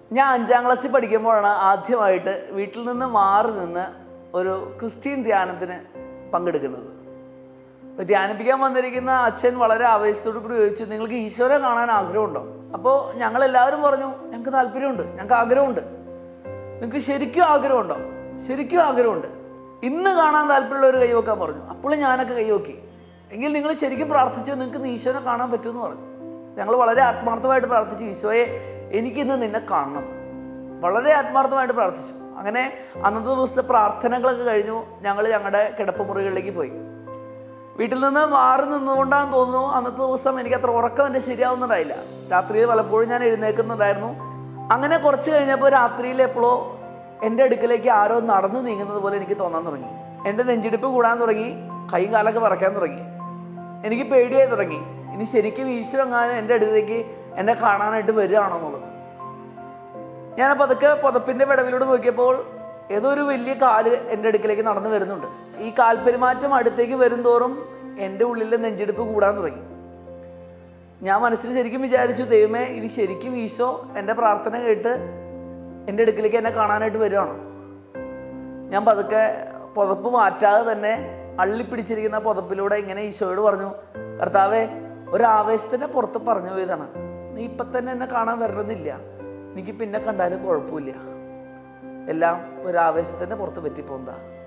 ഞാൻ അഞ്ചാം ക്ലാസ്സിൽ പഠിക്കുമ്പോഴാണ് ആദ്യമായിട്ട് വീട്ടിൽ നിന്ന് മാറി നിന്ന് ഒരു ക്രിസ്ത്യൻ ധ്യാനത്തിന് പങ്കെടുക്കുന്നത് അപ്പോൾ ധ്യാനിപ്പിക്കാൻ വന്നിരിക്കുന്ന അച്ഛൻ വളരെ ആവേശത്തോടു കൂടി ചോദിച്ചു നിങ്ങൾക്ക് ഈശോനെ കാണാൻ ആഗ്രഹമുണ്ടോ അപ്പോൾ ഞങ്ങൾ എല്ലാവരും പറഞ്ഞു ഞങ്ങൾക്ക് താല്പര്യമുണ്ട് ഞങ്ങൾക്ക് ആഗ്രഹമുണ്ട് നിങ്ങൾക്ക് ശരിക്കും ആഗ്രഹമുണ്ടോ ശരിക്കും ആഗ്രഹമുണ്ട് ഇന്ന് കാണാൻ താല്പര്യമുള്ള ഒരു കൈവക്കാൻ പറഞ്ഞു അപ്പോൾ ഞാനൊക്കെ കൈവക്കി എങ്കിൽ നിങ്ങൾ ശരിക്കും പ്രാർത്ഥിച്ചു നിങ്ങൾക്ക് ഇന്ന് ഈശോനെ കാണാൻ പറ്റുമെന്ന് പറഞ്ഞു ഞങ്ങൾ വളരെ ആത്മാർത്ഥമായിട്ട് പ്രാർത്ഥിച്ചു ഈശോയെ എനിക്കിന്ന് നിന്നെ കാണണം വളരെ ആത്മാർത്ഥമായിട്ട് പ്രാർത്ഥിച്ചു അങ്ങനെ അന്നത്തെ ദിവസത്തെ പ്രാർത്ഥനകളൊക്കെ കഴിഞ്ഞു ഞങ്ങൾ ഞങ്ങളുടെ കിടപ്പുമുറികളിലേക്ക് പോയി വീട്ടിൽ നിന്ന് മാറി നിന്നുകൊണ്ടാണെന്ന് തോന്നുന്നു അന്നത്തെ ദിവസം എനിക്ക് അത്ര ഉറക്കം എൻ്റെ ശരിയാവുന്നുണ്ടായില്ല രാത്രിയിൽ പലപ്പോഴും ഞാൻ എഴുന്നേൽക്കുന്നുണ്ടായിരുന്നു അങ്ങനെ കുറച്ച് കഴിഞ്ഞപ്പോൾ രാത്രിയിൽ എപ്പോഴോ എൻ്റെ അടുക്കലേക്ക് ആരോ നടന്നു നീങ്ങുന്നത് പോലെ എനിക്ക് തോന്നാൻ തുടങ്ങി എൻ്റെ നെഞ്ചിടിപ്പ് കൂടാൻ തുടങ്ങി കൈയും കാലൊക്കെ പറയ്ക്കാൻ തുടങ്ങി എനിക്ക് പേടിയായി തുടങ്ങി ഇനി ശരിക്കും ഈശോ എങ്ങാനും എൻ്റെ അടുത്തേക്ക് എന്നെ കാണാനായിട്ട് വരികയാണോ എന്നുള്ളത് ഞാൻ പതുക്കെ പുതപ്പിൻ്റെ വിടവിലൂടെ നോക്കിയപ്പോൾ ഏതോ ഒരു വലിയ കാല് എൻ്റെ അടുക്കിലേക്ക് നടന്നു വരുന്നുണ്ട് ഈ കാൽപെരുമാറ്റം അടുത്തേക്ക് വരുംതോറും എൻ്റെ ഉള്ളിലെ നെഞ്ചെടുപ്പ് കൂടാൻ തുടങ്ങി ഞാൻ മനസ്സിൽ ശരിക്കും വിചാരിച്ചു ദൈവമേ ഇനി ശരിക്കും ഈശോ എൻ്റെ പ്രാർത്ഥന കേട്ട് എൻ്റെ അടുക്കിലേക്ക് എന്നെ കാണാനായിട്ട് വരികയാണോ ഞാൻ പതുക്കെ പുതപ്പ് മാറ്റാതെ തന്നെ അള്ളിപ്പിടിച്ചിരിക്കുന്ന പുതപ്പിലൂടെ ഇങ്ങനെ ഈശോയോട് പറഞ്ഞു കർത്താവേ ഒരാവേശത്തിൻ്റെ പുറത്ത് പറഞ്ഞു പോയതാണ് നീ ഇപ്പം തന്നെ എന്നെ കാണാൻ വരണമെന്നില്ല എനിക്ക് പിന്നെ കണ്ടാലും കുഴപ്പമില്ല എല്ലാം ഒരാവേശത്തിൻ്റെ പുറത്ത് പറ്റിപ്പോന്താ